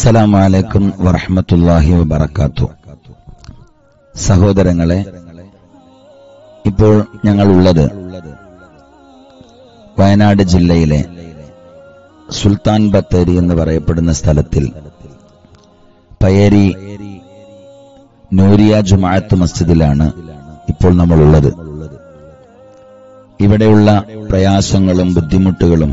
അസ്സലാമു അലൈക്കും വറഹ്മത്തുള്ളാഹി വബറകാത്തു സഹോദരങ്ങളെ ഇപ്പോൾ ഞങ്ങൾ ഉള്ളത് വയനാട് ജില്ലയിലെ സുൽത്താൻ ബത്തേരി എന്ന് പറയപ്പെടുന്ന സ്ഥലത്തിൽ പയേരി നൂരിയ ജുമാഅത്ത് മസ്ജിദിലാണ് ഇപ്പോൾ നമ്മളുള്ളത് ഇവിടെയുള്ള പ്രയാസങ്ങളും ബുദ്ധിമുട്ടുകളും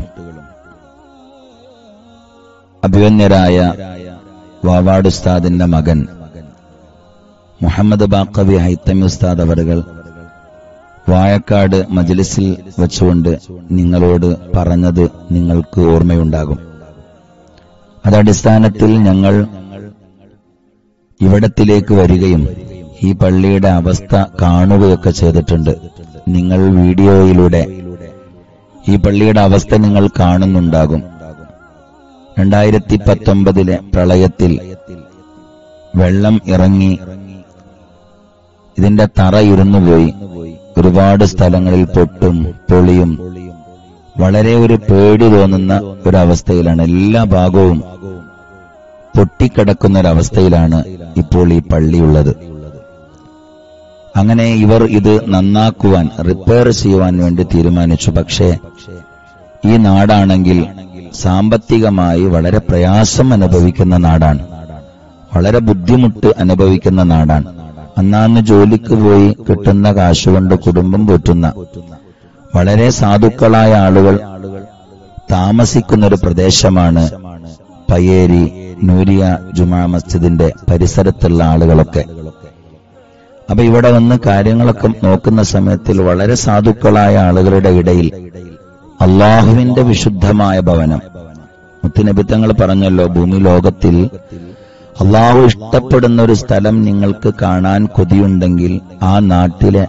അഭിവന്യരായ വാവാട് ഉസ്താദിന്റെ മകൻ മുഹമ്മദ് ബാക്കവി ഹൈത്തമി ഉസ്താദ് അവറുകൾ വായക്കാട് മജ്ലിസിൽ വെച്ചുകൊണ്ട് നിങ്ങളോട് പറഞ്ഞത് നിങ്ങൾക്ക് ഓർമ്മയുണ്ടാകും അതടിസ്ഥാനത്തിൽ ഞങ്ങൾ ഇവിടത്തിലേക്ക് വരികയും ഈ പള്ളിയുടെ അവസ്ഥ കാണുകയൊക്കെ ചെയ്തിട്ടുണ്ട് നിങ്ങൾ വീഡിയോയിലൂടെ ഈ പള്ളിയുടെ അവസ്ഥ നിങ്ങൾ കാണുന്നുണ്ടാകും രണ്ടായിരത്തി പത്തൊമ്പതിലെ പ്രളയത്തിൽ വെള്ളം ഇറങ്ങി ഇതിന്റെ തറ ഇരുന്നുപോയി ഒരുപാട് സ്ഥലങ്ങളിൽ പൊട്ടും പൊളിയും വളരെ ഒരു പേടി തോന്നുന്ന ഒരവസ്ഥയിലാണ് എല്ലാ ഭാഗവും പൊട്ടിക്കിടക്കുന്ന ഒരവസ്ഥയിലാണ് ഇപ്പോൾ ഈ പള്ളിയുള്ളത് അങ്ങനെ ഇവർ ഇത് നന്നാക്കുവാൻ റിപ്പയർ ചെയ്യുവാൻ വേണ്ടി തീരുമാനിച്ചു പക്ഷേ ഈ നാടാണെങ്കിൽ സാമ്പത്തികമായി വളരെ പ്രയാസം അനുഭവിക്കുന്ന നാടാണ് വളരെ ബുദ്ധിമുട്ട് അനുഭവിക്കുന്ന നാടാണ് അന്നാന്ന് ജോലിക്ക് പോയി കിട്ടുന്ന കാശുകൊണ്ട് കുടുംബം പോറ്റുന്ന വളരെ സാധുക്കളായ ആളുകൾ താമസിക്കുന്ന ഒരു പ്രദേശമാണ് പയ്യേരി നൂരിയ ജുമാ മസ്ജിദിന്റെ പരിസരത്തുള്ള ആളുകളൊക്കെ അപ്പൊ ഇവിടെ വന്ന് കാര്യങ്ങളൊക്കെ നോക്കുന്ന സമയത്തിൽ വളരെ സാധുക്കളായ ആളുകളുടെ ഇടയിൽ അള്ളാഹുവിന്റെ വിശുദ്ധമായ ഭവനം മുത്തുനബിത്തങ്ങൾ പറഞ്ഞല്ലോ ഭൂമി ലോകത്തിൽ അള്ളാഹു ഇഷ്ടപ്പെടുന്ന ഒരു സ്ഥലം നിങ്ങൾക്ക് കാണാൻ കൊതിയുണ്ടെങ്കിൽ ആ നാട്ടിലെ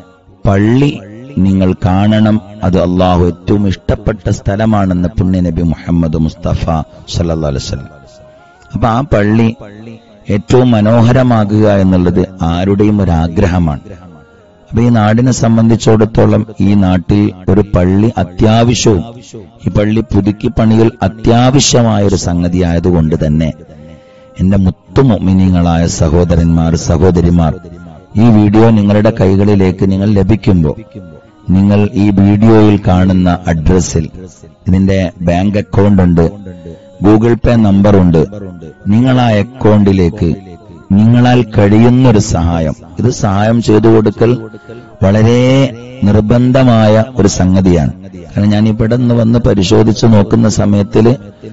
പള്ളി നിങ്ങൾ കാണണം അത് അള്ളാഹു ഏറ്റവും ഇഷ്ടപ്പെട്ട സ്ഥലമാണെന്ന് പുണ്യനബി മുഹമ്മദ് മുസ്തഫ സല്ലാ അലൈവല്ലം അപ്പൊ ആ പള്ളി ഏറ്റവും മനോഹരമാകുക എന്നുള്ളത് ആരുടെയും ഒരു ആഗ്രഹമാണ് അപ്പൊ ഈ നാടിനെ സംബന്ധിച്ചിടത്തോളം ഈ നാട്ടിൽ ഒരു പള്ളി അത്യാവശ്യവും ഈ പള്ളി പുതുക്കി പണികൾ അത്യാവശ്യമായ ഒരു സംഗതി ആയതുകൊണ്ട് തന്നെ എന്റെ മുത്തുമൊമിനിങ്ങളായ സഹോദരന്മാർ സഹോദരിമാർ ഈ വീഡിയോ നിങ്ങളുടെ കൈകളിലേക്ക് നിങ്ങൾ ലഭിക്കുമ്പോൾ നിങ്ങൾ ഈ വീഡിയോയിൽ കാണുന്ന അഡ്രസ്സിൽ ഇതിന്റെ ബാങ്ക് അക്കൗണ്ട് ഉണ്ട് ഗൂഗിൾ പേ നമ്പർ ഉണ്ട് നിങ്ങൾ ആ അക്കൗണ്ടിലേക്ക് നിങ്ങളാൽ കഴിയുന്നൊരു സഹായം ഇത് സഹായം ചെയ്തു കൊടുക്കൽ വളരെ നിർബന്ധമായ ഒരു സംഗതിയാണ് കാരണം ഞാൻ ഇവിടെ നിന്ന് വന്ന് പരിശോധിച്ച് നോക്കുന്ന സമയത്തിൽ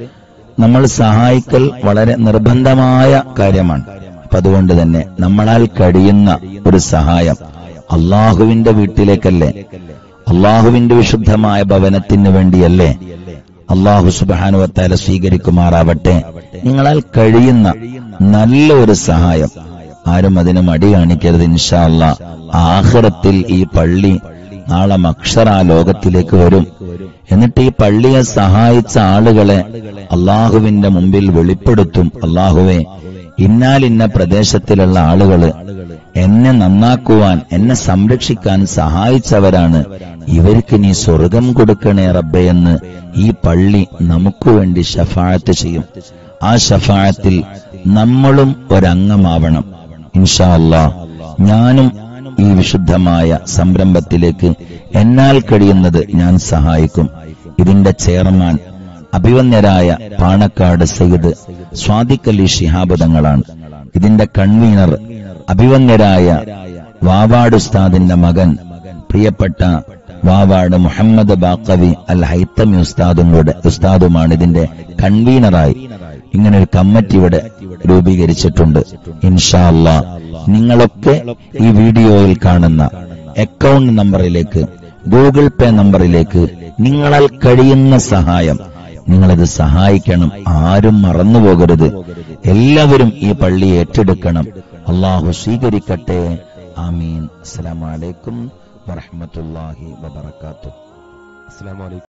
നമ്മൾ സഹായിക്കൽ വളരെ നിർബന്ധമായ കാര്യമാണ് അപ്പൊ അതുകൊണ്ട് തന്നെ നമ്മളാൽ കഴിയുന്ന ഒരു സഹായം അള്ളാഹുവിന്റെ വീട്ടിലേക്കല്ലേ അള്ളാഹുവിന്റെ വിശുദ്ധമായ ഭവനത്തിന് വേണ്ടിയല്ലേ അള്ളാഹു സുബാനുവത്താല സ്വീകരിക്കുമാറാവട്ടെ നിങ്ങളാൽ കഴിയുന്ന നല്ല ഒരു സഹായം ആരും അതിന് മടി കാണിക്കരുത് ഇൻഷാ അല്ല ആഹ്റത്തിൽ ഈ പള്ളി നാളെ മക്ഷറ ലോകത്തിലേക്ക് വരും എന്നിട്ട് ഈ പള്ളിയെ സഹായിച്ച ആളുകളെ അള്ളാഹുവിന്റെ മുമ്പിൽ വെളിപ്പെടുത്തും അള്ളാഹുവെ ഇന്നാലിന്ന പ്രദേശത്തിലുള്ള ആളുകള് എന്നെ നന്നാക്കുവാൻ എന്നെ സംരക്ഷിക്കാൻ സഹായിച്ചവരാണ് ഇവർക്ക് നീ സ്വർഗം കൊടുക്കണേ റബ്ബെ എന്ന് ഈ പള്ളി നമുക്ക് വേണ്ടി ഷഫായത്ത് ചെയ്യും ആ ഷഫായത്തിൽ നമ്മളും ഒരംഗമാവണം ഇൻഷാ അല്ലാ ഞാനും ഈ വിശുദ്ധമായ സംരംഭത്തിലേക്ക് എന്നാൽ കഴിയുന്നത് ഞാൻ സഹായിക്കും ഇതിന്റെ ചെയർമാൻ അഭിവന്യരായ പാണക്കാട് സയ്യിദ് സ്വാദിഖലി ശിഹാബ് തങ്ങളാണ് ഇതിന്റെ കൺവീനർ അഭിവന്യരായ വാവാട് ഉസ്താദിന്റെ മകൻ പ്രിയപ്പെട്ട വാവാട് മുഹമ്മദ് ബാക്കവി അൽ ഹൈത്തമി ഉസ്താദും കൂടെ ഉസ്താദുമാണ് ഇതിന്റെ കൺവീനറായി ഇങ്ങനെ ഒരു കമ്മിറ്റി ഇവിടെ രൂപീകരിച്ചിട്ടുണ്ട് ഇൻഷാ അല്ലാ നിങ്ങളൊക്കെ ഈ വീഡിയോയിൽ കാണുന്ന അക്കൗണ്ട് നമ്പറിലേക്ക് ഗൂഗിൾ പേ നമ്പറിലേക്ക് നിങ്ങളാൽ കഴിയുന്ന സഹായം നിങ്ങളത് സഹായിക്കണം ആരും മറന്നുപോകരുത് എല്ലാവരും ഈ പള്ളി ഏറ്റെടുക്കണം അള്ളാഹു സ്വീകരിക്കട്ടെ ആമീൻ അസ്സലാമലൈക്കും വറഹമത്തല്ലാഹി വബർക്കാത്തു അസ്സലാമു അലൈക്കും